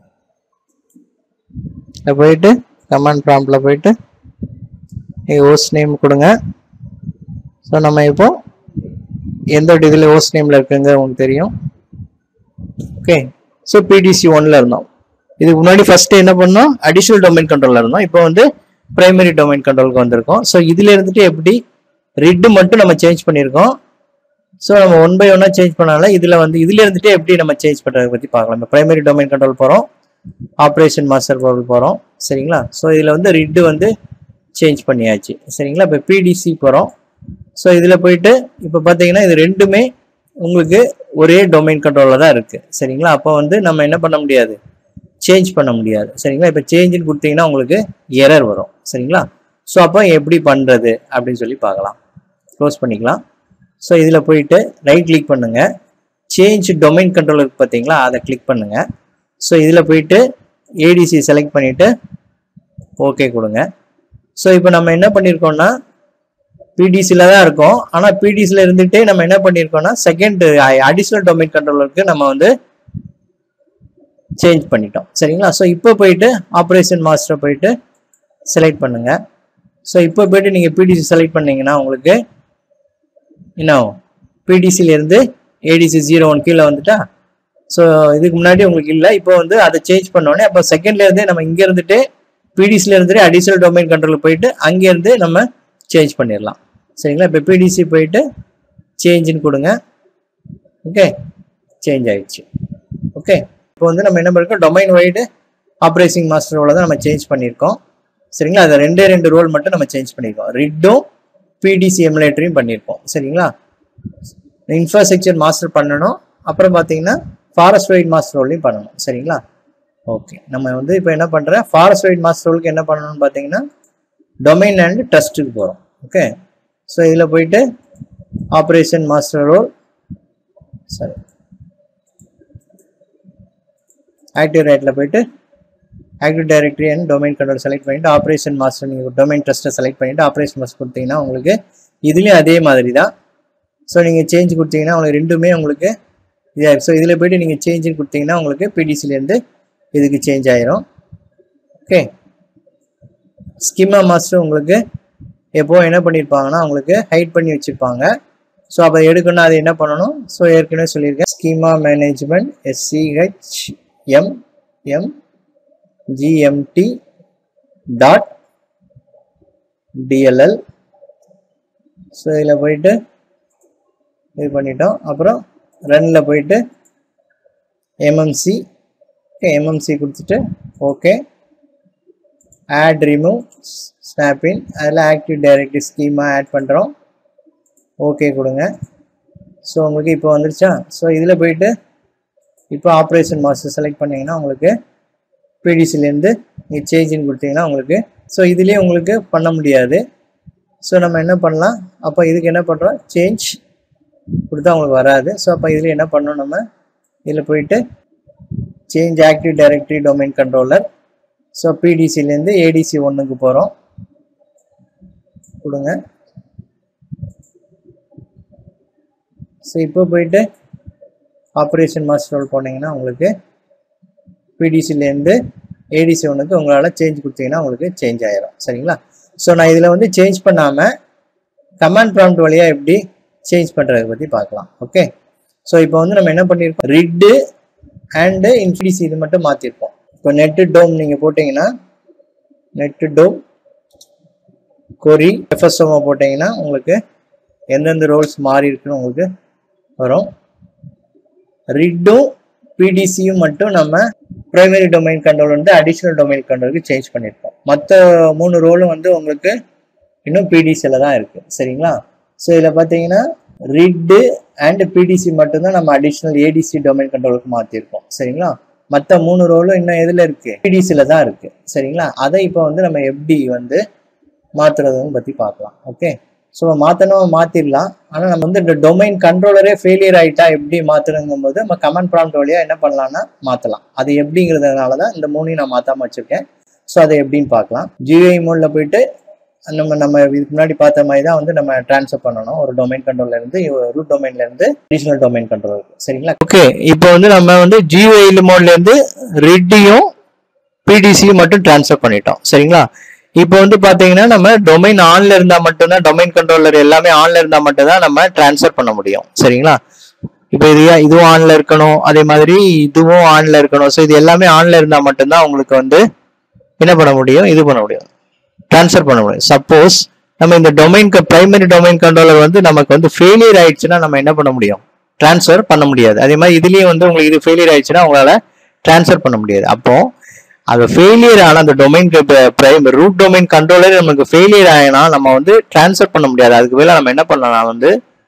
இதில் போயிட்டு கமாண்ட் ப்ராம்ப்டில் போயிட்டு நீங்கள் ஹோஸ்ட் நேம் கொடுங்க ஸோ நம்ம இப்போ எந்த இதில் ஹோஸ்ட் நேமில் இருக்குங்க உங்களுக்கு தெரியும் ஓகே ஸோ பிடிசி ஒன்ல இருந்தோம் இதுக்கு முன்னாடி ஃபர்ஸ்ட் என்ன பண்ணோம் அடிஷனல் டொமைன் கண்ட்ரோல்ல இருந்தோம் இப்போ வந்து பிரைமரி டொமைன் கண்ட்ரோலுக்கு வந்திருக்கோம் ஸோ இதுல இருந்துட்டு எப்படி ரிட் மட்டும் நம்ம சேஞ்ச் பண்ணியிருக்கோம் ஸோ நம்ம ஒன் பை ஒன்னா சேஞ்ச் பண்ணால இதுல வந்து இதுல இருந்துட்டு எப்படி நம்ம சேஞ்ச் பண்றதை பத்தி பார்க்கலாம் இப்போ பிரைமரி டொமைன் கண்ட்ரோல் போறோம் ஆப்ரேஷன் மாஸ்டர் கண்ட்ரோல் போறோம் சரிங்களா ஸோ இதுல வந்து ரிட் வந்து சேஞ்ச் பண்ணியாச்சு சரிங்களா இப்போ பிடிசி போறோம் ஸோ இதுல போயிட்டு இப்போ பார்த்தீங்கன்னா இது ரெண்டுமே உங்களுக்கு ஒரே டொமைன் கண்ட்ரோலில் தான் இருக்கு சரிங்களா அப்போ வந்து நம்ம என்ன பண்ண முடியாது சேஞ்ச் பண்ண முடியாது சரிங்களா இப்போ சேஞ்சுன்னு கொடுத்தீங்கன்னா உங்களுக்கு எரர் வரும் சரிங்களா ஸோ அப்போ எப்படி பண்ணுறது அப்படின்னு சொல்லி பார்க்கலாம் க்ளோஸ் பண்ணிக்கலாம் ஸோ இதில் போயிட்டு ரைட் கிளிக் பண்ணுங்க சேஞ்ச் டொமைன் கண்ட்ரோல் இருக்கு பார்த்தீங்களா அதை கிளிக் பண்ணுங்க ஸோ இதில் போயிட்டு ஏடிசி செலக்ட் பண்ணிட்டு ஓகே கொடுங்க ஸோ இப்போ நம்ம என்ன பண்ணியிருக்கோம்னா பிடிசியில் தான் இருக்கோம் ஆனால் பிடிசியில் இருந்துகிட்டே நம்ம என்ன பண்ணியிருக்கோம்னா செகண்ட் அடிஷ்னல் டொமைன் கண்ட்ரோலருக்கு நம்ம வந்து சேஞ்ச் பண்ணிட்டோம் சரிங்களா ஸோ இப்போ போயிட்டு ஆப்ரேஷன் மாஸ்டர் போயிட்டு செலக்ட் பண்ணுங்க ஸோ இப்போ போயிட்டு நீங்கள் பிடிசி செலக்ட் பண்ணீங்கன்னா உங்களுக்கு என்ன பிடிசில இருந்து ஏடிசி ஜீரோ ஒன் கீழே வந்துட்டா ஸோ இதுக்கு முன்னாடி உங்களுக்கு இல்லை இப்போ வந்து அதை சேஞ்ச் பண்ணோடனே அப்போ செகண்ட்ல இருந்தே நம்ம இங்க இருந்துட்டு பிடிசில இருந்துட்டு அடிஷனல் டொமைன் கண்ட்ரோல் போயிட்டு அங்கே இருந்து நம்ம சேஞ்ச் பண்ணிடலாம் சரிங்களா இப்போ பிடிசி போயிட்டு சேஞ்சுன்னு கொடுங்க ஓகே சேஞ்ச் ஆயிடுச்சு ஓகே இப்போ வந்து நம்ம என்ன பண்ணிருக்கோம் டொமைன் வைடு ஆப்ரேஷன் மாஸ்டரோட தான் நம்ம சேஞ்ச் பண்ணியிருக்கோம் சரிங்களா அது ரெண்டே ரெண்டு ரோல் மட்டும் நம்ம சேஞ்ச் பண்ணியிருக்கோம் ரிட்டும் பிடிசி எமுலேட்டரையும் பண்ணியிருக்கோம் சரிங்களா இன்ஃப்ராஸ்ட்ரக்சர் மாஸ்டர் பண்ணணும் அப்புறம் பார்த்தீங்கன்னா ஃபாரஸ்ட் வைட் மாஸ்டர் ரோலையும் பண்ணணும் சரிங்களா ஓகே நம்ம வந்து இப்போ என்ன பண்ணுறேன் ஃபாரஸ்ட் வைட் மாஸ்டர் ரோலுக்கு என்ன பண்ணணும்னு பார்த்தீங்கன்னா டொமைன் அண்ட் ட்ரஸ்ட்டுக்கு போகிறோம் ஓகே ஸோ இதில் போயிட்டு ஆப்ரேஷன் மாஸ்டர் ரோல் சரி ஆக்டிவ் ரைட்டில் போயிட்டு active directory and domain control select பண்ணிட்டு ஆப்ரேஷன் மாஸ்டர் நீங்கள் டொமைன் ட்ரஸ்ட்டை செலக்ட் பண்ணிட்டு ஆப்ரேஷன் மாஸ்டர் கொடுத்தீங்கன்னா உங்களுக்கு இதுலேயும் அதே மாதிரி தான் ஸோ நீங்கள் சேஞ்ச் கொடுத்தீங்கன்னா உங்களுக்கு ரெண்டுமே உங்களுக்கு இதாக ஸோ இதில் போயிட்டு நீங்கள் சேஞ்சுன்னு கொடுத்தீங்கன்னா உங்களுக்கு பிடிசிலேருந்து இதுக்கு சேஞ்ச் ஆயிரும் ஓகே ஸ்கிமா மாஸ்டர் உங்களுக்கு எப்போ என்ன பண்ணியிருப்பாங்கன்னா உங்களுக்கு ஹைட் பண்ணி வச்சுருப்பாங்க ஸோ அப்போ எடுக்கணும் அது என்ன பண்ணணும் ஸோ ஏற்கனவே சொல்லியிருக்கேன் schema management SCH M M GMT dot DLL so இதில் போயிட்டு இது பண்ணிட்டோம் அப்புறம் ரன்னில் போயிட்டு எம்எம்சி எம்எம்சி கொடுத்துட்டு ஓகே ஆட் ரிமூவ் ஸ்னாப்பின் அதில் ஆக்டிவ் டைரக்டிவ் ஸ்கீமா ஆட் பண்ணுறோம் ஓகே கொடுங்க ஸோ உங்களுக்கு இப்போ வந்துருச்சா ஸோ இதில் போயிட்டு இப்போ ஆப்ரேஷன் மாஸ்டர் செலக்ட் பண்ணிங்கன்னா உங்களுக்கு பிடிசிலேருந்து நீங்கள் சேஞ்சின்னு கொடுத்தீங்கன்னா உங்களுக்கு ஸோ இதுலேயே உங்களுக்கு பண்ண முடியாது ஸோ நம்ம என்ன பண்ணலாம் அப்போ இதுக்கு என்ன பண்ணுறோம் சேஞ்ச் கொடுத்தா உங்களுக்கு வராது ஸோ அப்போ இதில் என்ன பண்ணணும் நம்ம இதில் போயிட்டு change active directory domain controller so பிடிசிலேருந்து ஏடிசி ஒன்றுக்கு போகிறோம் கொடுங்க ஸோ இப்போ போயிட்டு ஆப்ரேஷன் மாஸ்டர் ரோல் போனீங்கன்னா உங்களுக்கு பிடிசிலேருந்து ஏடிசி ஒன்றுக்கு உங்களால் சேஞ்ச் கொடுத்தீங்கன்னா உங்களுக்கு சேஞ்ச் ஆயிரும் சரிங்களா ஸோ நான் இதில் வந்து சேஞ்ச் பண்ணாமல் கமாண்ட் ப்ராம்ப்ட் வழியாக எப்படி சேஞ்ச் பண்ணுறதை பற்றி பார்க்கலாம் ஓகே ஸோ இப்போ வந்து நம்ம என்ன பண்ணியிருக்கோம் ரிட்டு அண்டு இன்ஃபிடிசி இது மட்டும் மாற்றிருக்கோம் இப்போ நெட்டு டோம் நீங்கள் போட்டிங்கன்னா நெட்டு டோம் கொரி எஃப்எஸ்எம்ஓ போட்டிங்கன்னா உங்களுக்கு எந்தெந்த ரோல்ஸ் மாறி இருக்குன்னு உங்களுக்கு வரும் ரிட்டும் பிடிசியும் மட்டும் நம்ம பிரைமரி டொமைன் கண்ட்ரோல் வந்து அடிஷ்னல் டொமைன் கண்ட்ரோலுக்கு சேஞ்ச் பண்ணியிருக்கோம் மற்ற மூணு ரோலும் வந்து உங்களுக்கு இன்னும் பிடிசியில் தான் இருக்குது சரிங்களா ஸோ இதில் பார்த்தீங்கன்னா ரிட்டு அண்ட் பிடிசி மட்டும்தான் நம்ம அடிஷ்னல் ஏடிசி டொமைன் கண்ட்ரோலுக்கு மாற்றிருக்கோம் சரிங்களா மற்ற மூணு ரோலும் இன்னும் எதில் இருக்குது பிடிசியில் தான் இருக்குது சரிங்களா அதை இப்போ வந்து நம்ம எப்படி வந்து மாற்றுறதுன்னு பற்றி பார்க்கலாம் ஓகே ஸோ மாற்றணும் மாற்றிடலாம் ஆனால் நம்ம வந்து இந்த டொமைன் கண்ட்ரோலரே ஃபெயிலியர் ஆகிட்டா எப்படி மாற்றணுங்கும் போது நம்ம கமெண்ட் ப்ராம்ப்ட் வழியாக என்ன பண்ணலாம்னா மாற்றலாம் அது எப்படிங்கிறதுனால தான் இந்த மூணையும் நான் மாற்றாம வச்சுருக்கேன் ஸோ அதை எப்படின்னு பார்க்கலாம் ஜிஐ மோடில் போயிட்டு நம்ம நம்ம இதுக்கு முன்னாடி பார்த்த மாதிரி தான் வந்து நம்ம ட்ரான்ஸ்ஃபர் பண்ணணும் ஒரு டொமைன் கண்ட்ரோல்ல இருந்து ரூட் டொமைன்ல இருந்து அடிஷனல் டொமைன் கண்ட்ரோல் சரிங்களா ஓகே இப்போ வந்து நம்ம வந்து ஜிஓஎல் மோட்ல இருந்து ரெட்டியும் பிடிசியும் மட்டும் ட்ரான்ஸ்ஃபர் பண்ணிட்டோம் சரிங்களா இப்போ வந்து பாத்தீங்கன்னா நம்ம டொமைன் ஆன்ல இருந்தா மட்டும்தான் டொமைன் கண்ட்ரோலர் எல்லாமே ஆன்ல இருந்தா மட்டும்தான் நம்ம ட்ரான்ஸ்ஃபர் பண்ண முடியும் சரிங்களா இப்போ இது இதுவும் ஆன்ல இருக்கணும் அதே மாதிரி இதுவும் ஆன்ல இருக்கணும் ஸோ இது எல்லாமே ஆன்ல இருந்தா மட்டும்தான் உங்களுக்கு வந்து என்ன பண்ண முடியும் இது பண்ண முடியும் ட்ரான்ஸ்ஃபர் பண்ண முடியும் சப்போஸ் நம்ம இந்த டொமைன் பிரைமரி டொமைன் கண்ட்ரோலர் வந்து நமக்கு வந்து ஃபெயிலியர் ஆயிடுச்சுன்னா நம்ம என்ன பண்ண முடியும் ட்ரான்ஸ்ஃபர் பண்ண முடியாது அதே மாதிரி இதுலயும் வந்து உங்களுக்கு இது ஃபெயிலியர் ஆயிடுச்சுன்னா உங்களால ட்ரான்ஸ்ஃபர் பண்ண முடியாது அப்போ அது ஃபெயிலியர் ஆன அந்த domain prime root domain controller நமக்கு ஃபெயிலியர் ஆயினா நம்ம வந்து ட்ரான்ஸ்ஃபர் பண்ண முடியாது அதுக்கு பதிலா நம்ம என்ன பண்ணலாம் வந்து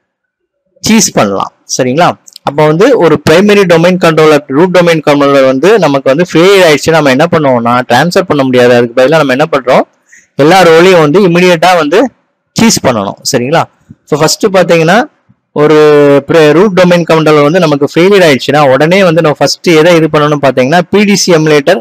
சீஸ் பண்ணலாம் சரிங்களா அப்போ வந்து ஒரு primary domain controller root domain controller வந்து நமக்கு வந்து ஃபெயிலியர் ஆயிடுச்சு நம்ம என்ன பண்ணுவோம்னா ட்ரான்ஸ்ஃபர் பண்ண முடியாது அதுக்கு பதிலாக நம்ம என்ன பண்றோம் எல்லா ரோலையும் வந்து இமிடியட்டா வந்து சீஸ் பண்ணணும் சரிங்களா ஸோ ஃபர்ஸ்ட் பார்த்தீங்கன்னா ஒரு ரூட் டொமைன் கண்ட்ரோலர் வந்து நமக்கு ஃபெயிலியர் ஆயிடுச்சுன்னா உடனே வந்து நம்ம ஃபர்ஸ்ட் எதை இது பண்ணணும் பார்த்தீங்கன்னா பிடிசி எமுலேட்டர்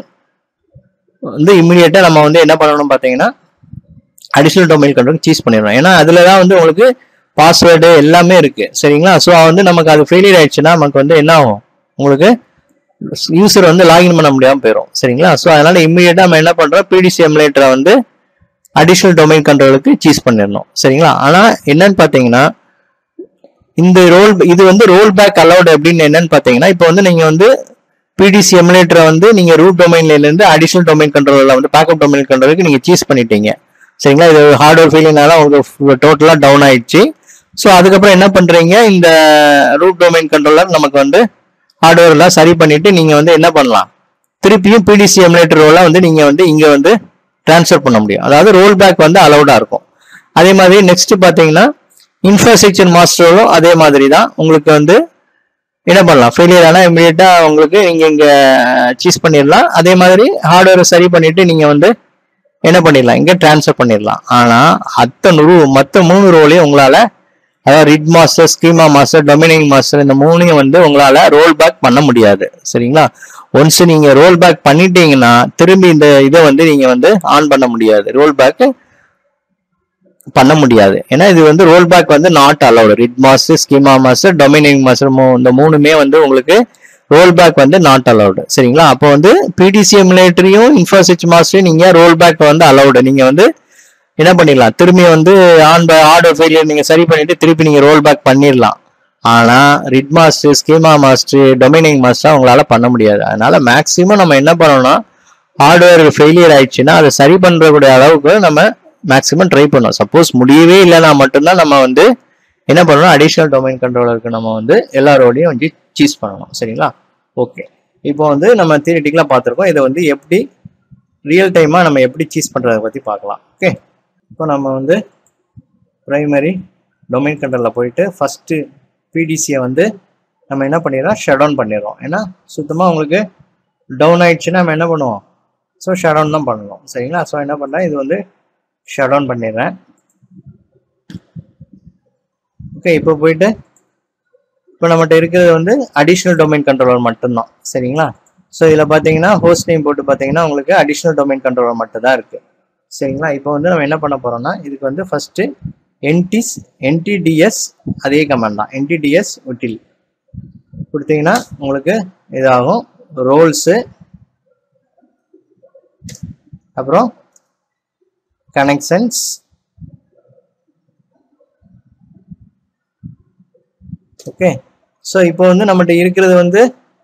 வந்து இமிடியட்டா நம்ம வந்து என்ன பண்ணணும் பார்த்தீங்கன்னா அடிஷனல் டொமைன் கண்ட்ரோல் சீஸ் பண்ணிடணும் ஏன்னா அதுல தான் வந்து உங்களுக்கு பாஸ்வேர்டு எல்லாமே இருக்கு சரிங்களா ஸோ வந்து நமக்கு அது ஃபெயிலியர் ஆயிடுச்சுன்னா நமக்கு வந்து என்ன ஆகும் உங்களுக்கு யூசர் வந்து லாகின் பண்ண முடியாமல் போயிடும் சரிங்களா ஸோ அதனால இம்மிடியட்டா நம்ம என்ன பண்றோம் பிடிசி எமுலேட்டரை வந்து அடிஷனல் டொமைன் கண்ட்ரோலுக்கு சீஸ் பண்ணிடணும் சரிங்களா ஆனா என்னன்னு பாத்தீங்கன்னா இந்த ரோல் இது வந்து ரோல் பேக் அலௌட் அப்படின்னு என்னன்னு பாத்தீங்கன்னா இப்போ வந்து நீங்க வந்து பிடிசி எமுலேட்டரை வந்து நீங்க ரூட் டொமைன்ல இருந்து அடிஷனல் டொமைன் கண்ட்ரோலில் வந்து பேக்கப் டொமைன் கண்ட்ரோலுக்கு நீங்க சீஸ் பண்ணிட்டீங்க சரிங்களா இது ஹார்ட்வேர் ஃபெயிலியர்னால உங்களுக்கு டோட்டலா டவுன் ஆயிடுச்சு ஸோ அதுக்கப்புறம் என்ன பண்றீங்க இந்த ரூட் டொமைன் கண்ட்ரோலர் நமக்கு வந்து ஹார்ட்வேர் எல்லாம் சரி பண்ணிட்டு நீங்க வந்து என்ன பண்ணலாம் திருப்பியும் பிடிசி எமுலேட்டர் ரோல வந்து நீங்க வந்து இங்க வந்து ட்ரான்ஸ்ஃபர் பண்ண முடியும் அதாவது ரோல் பேக் வந்து அலௌடா இருக்கும் அதே மாதிரி நெக்ஸ்ட் பாத்தீங்கன்னா இன்ஃப்ராஸ்ட்ரக்சர் மாஸ்டரும் அதே மாதிரி தான் உங்களுக்கு வந்து என்ன பண்ணலாம் ஃபெயிலியர் ஆனால் இமீடியட்டா உங்களுக்கு நீங்க இங்க சீஸ் பண்ணிடலாம் அதே மாதிரி ஹார்ட்வேரை சரி பண்ணிட்டு நீங்க வந்து என்ன பண்ணிடலாம் இங்க ட்ரான்ஸ்ஃபர் பண்ணிடலாம் ஆனா அத்தனை ரூ மற்ற மூணு ரோலையும் உங்களால அதாவது RID master schema master domain naming master இந்த மூணையும் வந்து உங்களால ரோல் பேக் பண்ண முடியாது சரிங்களா ஒன்ஸ் நீங்க ரோல் பேக் பண்ணிட்டீங்கன்னா திரும்பி இந்த இதை வந்து நீங்க வந்து ஆன் பண்ண முடியாது ரோல் பேக் பண்ண முடியாது ஏன்னா இது வந்து ரோல் பேக் வந்து not allowed RID master schema master domain naming master இந்த மூணுமே வந்து உங்களுக்கு ரோல் பேக் வந்து நாட் அலௌடு சரிங்களா அப்போ வந்து பிடிசி எமுலேட்டரையும் இன்ஃப்ராஸ்ட்ரக்சர் மாஸ்டரையும் நீங்க ரோல் பேக் வந்து அலௌடு நீங்க வந்து என்ன பண்ணிடலாம் திரும்பி வந்து ஆன் ஆர்டர் ஃபெயிலியர் நீங்க சரி பண்ணிட்டு திருப்பி நீங்க ரோல் பேக் பண்ணிடலாம் ஆனா RID master schema master domain naming master உங்களால பண்ண முடியாது அதனால மேக்ஸிமம் நம்ம என்ன பண்ணணும்னா ஹார்ட்வேர் ஃபெயிலியர் ஆயிடுச்சுன்னா அதை சரி பண்றக்கூடிய அளவுக்கு நம்ம மேக்ஸிமம் ட்ரை பண்ணோம் சப்போஸ் முடியவே இல்லைன்னா மட்டும்தான் நம்ம வந்து என்ன பண்ணணும் அடிஷனல் டொமைன் கண்ட்ரோலருக்கு நம்ம வந்து எல்லாரோடையும் வந்து சீஸ் பண்ணணும் சரிங்களா ஓகே இப்போ வந்து நம்ம தியரிட்டிக்கலாக பார்த்துருக்கோம் இதை வந்து எப்படி ரியல் டைமாக நம்ம எப்படி சீஸ் பண்ணுறதை பற்றி பார்க்கலாம் ஓகே இப்போ நம்ம வந்து ப்ரைமரி டொமைன் கண்ட்ரோலில் போயிட்டு ஃபஸ்ட்டு பிடிசியை வந்து நம்ம என்ன பண்ணிடுறோம் ஷட் டவுன் பண்ணிடுறோம் ஏன்னா சுத்தமாக உங்களுக்கு டவுன் ஆயிடுச்சுன்னா நம்ம என்ன பண்ணுவோம் ஸோ ஷட் டவுன் தான் பண்ணணும் சரிங்களா ஸோ என்ன பண்ணுறேன் இது வந்து ஷட் டவுன் பண்ணிடுறேன் ஓகே இப்போ போயிட்டு இப்போ நம்மகிட்ட இருக்கிறது வந்து அடிஷ்னல் டொமைன் கண்ட்ரோலர் மட்டும்தான் சரிங்களா ஸோ இதில் பார்த்தீங்கன்னா ஹோஸ்ட் நேம் போட்டு பார்த்தீங்கன்னா உங்களுக்கு அடிஷ்னல் டொமைன் கண்ட்ரோலர் மட்டும் தான் இருக்குது சரிங்களா இப்போ வந்து நம்ம என்ன பண்ண போகிறோம்னா இதுக்கு வந்து ஃபஸ்ட்டு என்டிஸ் என்டிடிஎஸ் அதே கமெண்ட் தான் என்டிடிஎஸ் ஒட்டில் கொடுத்தீங்கன்னா உங்களுக்கு இதாகும் ரோல்ஸு அப்புறம் கனெக்ஷன்ஸ் ஓகே ஸோ இப்போ வந்து நம்மகிட்ட இருக்கிறது வந்து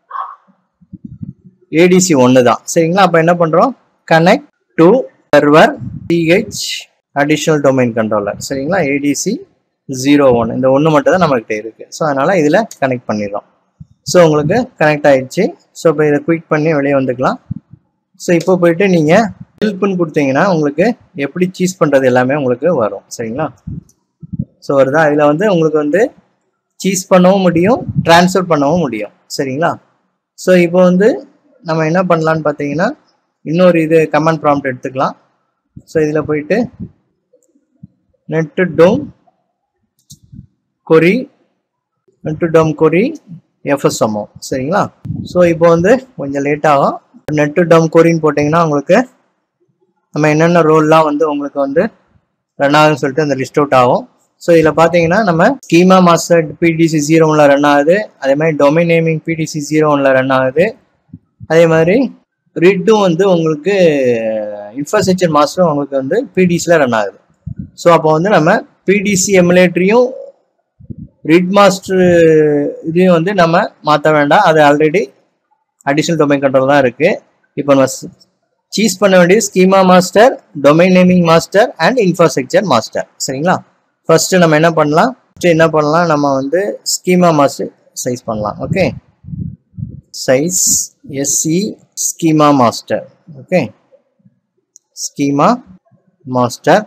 ஏடிசி ஒன்று தான் சரிங்களா அப்போ என்ன பண்ணுறோம் connect to server DH additional domain controller சரிங்களா ஏடிசி ஜீரோ ஒன் இந்த ஒன்று மட்டும் தான் நம்மகிட்ட இருக்குது ஸோ அதனால் இதில் கனெக்ட் பண்ணிடுறோம் ஸோ உங்களுக்கு கனெக்ட் ஆயிடுச்சு ஸோ இப்போ இதை குயிக் பண்ணி வெளியே வந்துக்கலாம் ஸோ இப்போ போயிட்டு நீங்கள் ஹெல்ப்னு கொடுத்தீங்கன்னா உங்களுக்கு எப்படி சீஸ் பண்ணுறது எல்லாமே உங்களுக்கு வரும் சரிங்களா ஸோ வருதா இதில் வந்து உங்களுக்கு வந்து சீஸ் பண்ணவும் முடியும் ட்ரான்ஸ்ஃபர் பண்ணவும் முடியும் சரிங்களா ஸோ இப்போ வந்து நம்ம என்ன பண்ணலான்னு பார்த்தீங்கன்னா இன்னொரு இது கமெண்ட் ப்ராம்ப்ட் எடுத்துக்கலாம் ஸோ இதில் போயிட்டு நெட்டு டோம் கொரி நெட்டு டோம் கொரி எஃப்எஸ்எம்ஓ சரிங்களா ஸோ இப்போ வந்து கொஞ்சம் லேட் ஆகும் நெட்டு டோம் கொரின்னு போட்டிங்கன்னா உங்களுக்கு நம்ம என்னென்ன ரோல்லாம் வந்து உங்களுக்கு வந்து ரன் ஆகுதுன்னு சொல்லிட்டு அந்த லிஸ்ட் அவுட் ஆகும் ஸோ இதில் பார்த்தீங்கன்னா நம்ம ஸ்கீமா மாஸ்டர் பிடிசி ஜீரோ ஒன்ல ரன் ஆகுது அதே மாதிரி டொமைன் நேமிங் பிடிசி ஜீரோ ஒன்ல ரன் ஆகுது அதே மாதிரி ரிட்டும் வந்து உங்களுக்கு இன்ஃப்ராஸ்ட்ரக்சர் மாஸ்டரும் உங்களுக்கு வந்து பிடிசியில் ரன் ஆகுது ஸோ அப்போ வந்து நம்ம பிடிசி எமுலேட்டரையும் ரிட் மாஸ்டர் இதையும் வந்து நம்ம மாற்ற வேண்டாம் அது ஆல்ரெடி அடிஷ்னல் டொமைன் கண்ட்ரோல் தான் இருக்குது இப்போ நம்ம சீஸ் பண்ண வேண்டியது schema master domain naming master and infrastructure master சரிங்களா ஃபர்ஸ்ட் நம்ம என்ன பண்ணலாம் ஃபர்ஸ்ட் என்ன பண்ணலாம் நம்ம வந்து ஸ்கீமா மாஸ்டர் சைஸ் பண்ணலாம் okay seize SC schema master okay schema master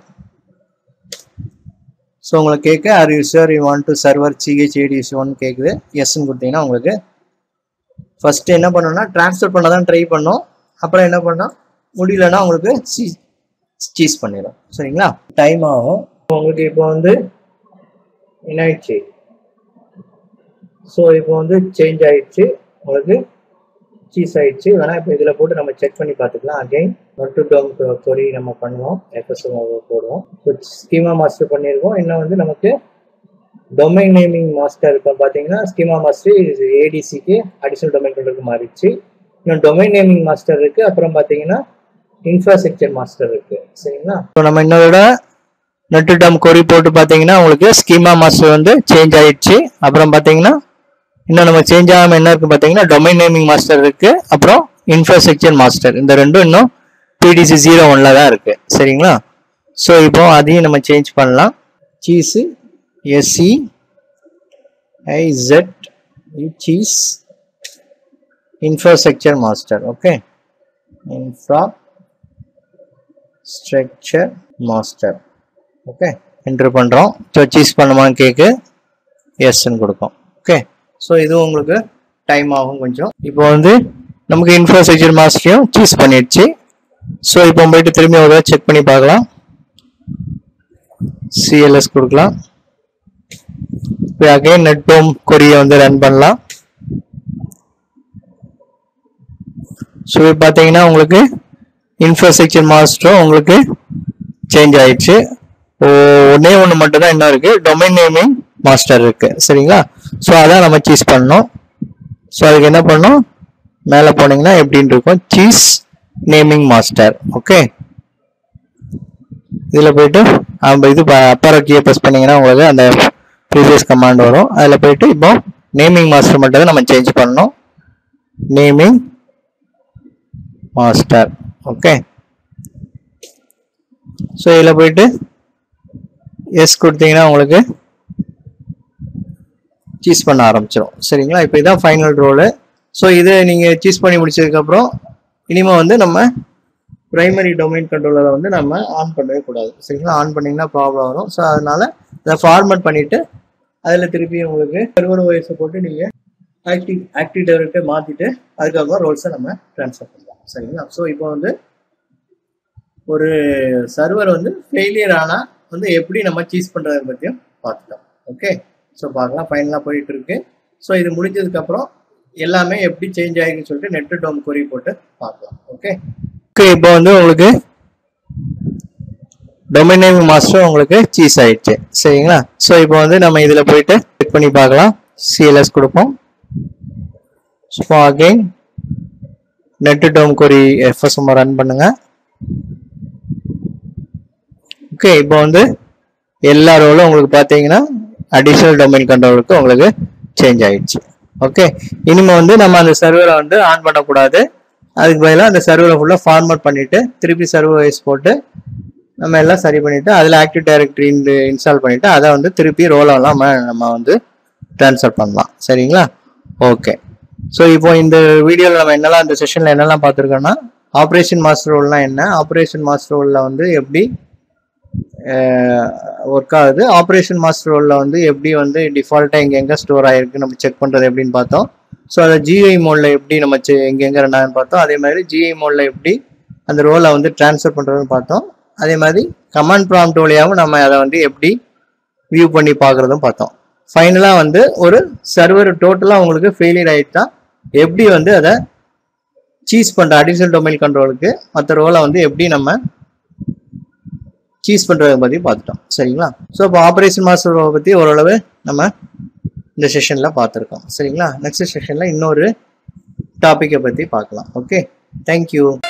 so உங்களுக்கு கேட்க are you sure you want to server CH ADS one கேட்குது எஸ்ன்னு கொடுத்தீங்கன்னா உங்களுக்கு ஃபர்ஸ்ட் என்ன பண்ணோம்னா ட்ரான்ஸ்ஃபர் பண்ண தான் ட்ரை பண்ணோம் அப்புறம் என்ன பண்ணோம் முடியலன்னா உங்களுக்கு சீஸ் பண்ணிடும் சரிங்களா டைம் ஆகும் உங்களுக்கு இப்போ வந்து என்ன ஆயிடுச்சு ஸோ இப்போ வந்து சேஞ்ச் ஆயிடுச்சு உங்களுக்கு சீஸ் ஆயிடுச்சு வேணா இப்போ இதில் போட்டு நம்ம செக் பண்ணி பார்த்துக்கலாம் அகைன் நொட்டு டோம் கொரி நம்ம பண்ணுவோம் எஃப்எஸ்எம் போடுவோம் ஸோ ஸ்கீமா மாஸ்டர் பண்ணியிருக்கோம் இன்னும் வந்து நமக்கு டொமைன் நேமிங் மாஸ்டர் இப்போ பார்த்தீங்கன்னா ஸ்கீமா மாஸ்டர் இது ஏடிசிக்கு அடிஷனல் டொமைன் கண்ட்ரோலுக்கு மாறிடுச்சு இன்னும் டொமைன் நேமிங் மாஸ்டர் இருக்கு அப்புறம் பார்த்தீங்கன்னா இன்ஃப்ராஸ்ட்ரக்சர் மாஸ்டர் இருக்கு சரிங்களா ஸோ நம்ம இன்னொரு நெட்டு டம் கொரி போட்டு பார்த்தீங்கன்னா உங்களுக்கு ஸ்கீமா மாஸ்டர் வந்து சேஞ்ச் ஆயிடுச்சு அப்புறம் பார்த்தீங்கன்னா இன்னும் நம்ம சேஞ்ச் ஆகாம என்ன இருக்கு பார்த்தீங்கன்னா டொமைன் நேமிங் மாஸ்டர் இருக்கு அப்புறம் இன்ஃப்ராஸ்ட்ரக்சர் மாஸ்டர் இந்த ரெண்டும் இன்னும் பிடிசி ஜீரோ ஒன்ல தான் இருக்கு சரிங்களா ஸோ இப்போ அதையும் நம்ம சேஞ்ச் பண்ணலாம் சீஸு எஸ்சி ஐசெட் seize infrastructure master okay infrastructure master okay enter பண்ணுறோம் ஸோ சீஸ் பண்ணுமான்னு கேக்கு எஸ்ன்னு கொடுக்கும் ஓகே ஸோ இது உங்களுக்கு டைம் ஆகும் கொஞ்சம் இப்போ வந்து நமக்கு இன்ஃப்ராஸ்ட்ரக்சர் மாஸ்டரையும் சூஸ் பண்ணிடுச்சு ஸோ இப்போ போயிட்டு திரும்பி ஒரு செக் பண்ணி பார்க்கலாம் சிஎல்எஸ் கொடுக்கலாம் இப்போ அகைன் நெட் ஹோம் கொரியை வந்து ரன் பண்ணலாம் ஸோ இப்போ பார்த்தீங்கன்னா உங்களுக்கு இன்ஃப்ராஸ்ட்ரக்சர் மாஸ்டரும் உங்களுக்கு சேஞ்ச் ஆயிடுச்சு ஓ ஒன்னே ஒன்று மட்டும் தான் இன்னும் இருக்கு டொமைன் நேமிங் மாஸ்டர் இருக்கு சரிங்களா ஸோ அதான் நம்ம சீஸ் பண்ணணும் ஸோ அதுக்கு என்ன பண்ணணும் மேலே போனீங்கன்னா எப்படின்னு இருக்கும் சீஸ் நேமிங் மாஸ்டர் ஓகே இதில் போயிட்டு நம்ம இது அப்பர் கீயை ப்ரெஸ் பண்ணீங்கன்னா உங்களுக்கு அந்த ப்ரீவியஸ் கமாண்ட் வரும் அதில் போயிட்டு இப்போ நேமிங் மாஸ்டர் மட்டும் தான் நம்ம சேஞ்ச் பண்ணணும் நேமிங் மாஸ்டர் ஓகே ஸோ இதில் போயிட்டு எஸ் கொடுத்தீங்கன்னா உங்களுக்கு சீஸ் பண்ண ஆரம்பிச்சிடும் சரிங்களா இப்போ இதான் ஃபைனல் ரோலு ஸோ இது நீங்கள் சீஸ் பண்ணி முடிச்சதுக்கப்புறம் இனிமேல் வந்து நம்ம பிரைமரி டொமைன் கண்ட்ரோலரை வந்து நம்ம ஆன் பண்ணவே கூடாது சரிங்களா ஆன் பண்ணிங்கன்னா ப்ராப்ளம் வரும் ஸோ அதனால அதை ஃபார்மேட் பண்ணிவிட்டு அதில் திருப்பி உங்களுக்கு சர்வர் ஓஎஸை போட்டு நீங்கள் ஆக்டிவ் ஆக்டிவ் டெவலப்பை மாற்றிட்டு அதுக்கப்புறம் ரோல்ஸை நம்ம ட்ரான்ஸ்ஃபர் பண்ணலாம் சரிங்களா ஸோ இப்போ வந்து ஒரு சர்வர் வந்து ஃபெயிலியர் ஆனால் வந்து எப்படி நம்ம சீஸ் பண்ணுறதை பற்றியும் பார்த்துட்டோம் ஓகே ஸோ பார்க்கலாம் ஃபைனலாக போயிட்டு இருக்கு ஸோ இது முடிஞ்சதுக்கப்புறம் எல்லாமே எப்படி சேஞ்ச் ஆகிருக்குன்னு சொல்லிட்டு நெட்டு டோம் கொரி போட்டு பார்க்கலாம் ஓகே ஓகே இப்போ வந்து உங்களுக்கு டொமைன் நேம் மாஸ்டர் உங்களுக்கு சீஸ் ஆயிடுச்சு சரிங்களா ஸோ இப்போ வந்து நம்ம இதில் போயிட்டு செக் பண்ணி பார்க்கலாம் சிஎல்எஸ் கொடுப்போம் so again netdom query FSM run பண்ணுங்க ஓகே இப்போ வந்து எல்லா ரோலும் உங்களுக்கு பார்த்தீங்கன்னா அடிஷனல் டொமைன் கண்ட்ரோலுக்கு உங்களுக்கு சேஞ்ச் ஆயிடுச்சு ஓகே இனிமேல் வந்து நம்ம அந்த சர்வரை வந்து ஆன் பண்ணக்கூடாது அதுக்கு பதிலாக அந்த சர்வரை ஃபுல்லாக ஃபார்மேட் பண்ணிட்டு திருப்பி சர்வர் வைஸ் போட்டு நம்ம எல்லாம் சரி பண்ணிட்டு அதில் ஆக்டிவ் டைரக்டரி இன்ஸ்டால் பண்ணிட்டு அதை வந்து திருப்பி ரோலெல்லாம் நம்ம நம்ம வந்து ட்ரான்ஸ்ஃபர் பண்ணலாம் சரிங்களா ஓகே ஸோ இப்போ இந்த வீடியோவில் நம்ம என்னெல்லாம் இந்த செஷனில் என்னெல்லாம் பார்த்துருக்கோம்னா ஆப்ரேஷன் மாஸ்டர் ரோல்னா என்ன ஆப்ரேஷன் மாஸ்டர் ரோலில் வந்து எப்படி ஒர்க் ஆகுது ஆப்ரேஷன் மாஸ்டர் ரோலில் வந்து எப்படி வந்து டிஃபால்ட்டாக எங்கே எங்கே ஸ்டோர் ஆகிருக்கு நம்ம செக் பண்ணுறது எப்படின்னு பார்த்தோம் ஸோ அதை ஜிஐ மோடில் எப்படி நம்ம செ எங்கெங்கே ரன் ஆகுதுன்னு பார்த்தோம் அதே மாதிரி ஜிஐ மோடில் எப்படி அந்த ரோலை வந்து ட்ரான்ஸ்ஃபர் பண்ணுறதுன்னு பார்த்தோம் அதே மாதிரி கமாண்ட் ப்ராம்ப்ட் வழியாகவும் நம்ம அதை வந்து எப்படி வியூ பண்ணி பார்க்குறதும் பார்த்தோம் ஃபைனலாக வந்து ஒரு சர்வர் டோட்டலாக உங்களுக்கு ஃபெயிலியர் ஆகிட்டா எப்படி வந்து அதை சீஸ் பண்ணுற அடிஷனல் டொமைன் கண்ட்ரோலுக்கு மற்ற ரோலை வந்து எப்படி நம்ம சீஸ் பண்ணுறதை பற்றி பார்த்துட்டோம் சரிங்களா ஸோ இப்போ ஆப்ரேஷன் மாஸ்டர் பற்றி ஓரளவு நம்ம இந்த செஷனில் பார்த்துருக்கோம் சரிங்களா நெக்ஸ்ட் செஷனில் இன்னொரு டாப்பிக்கை பற்றி பார்க்கலாம் ஓகே தேங்க்யூ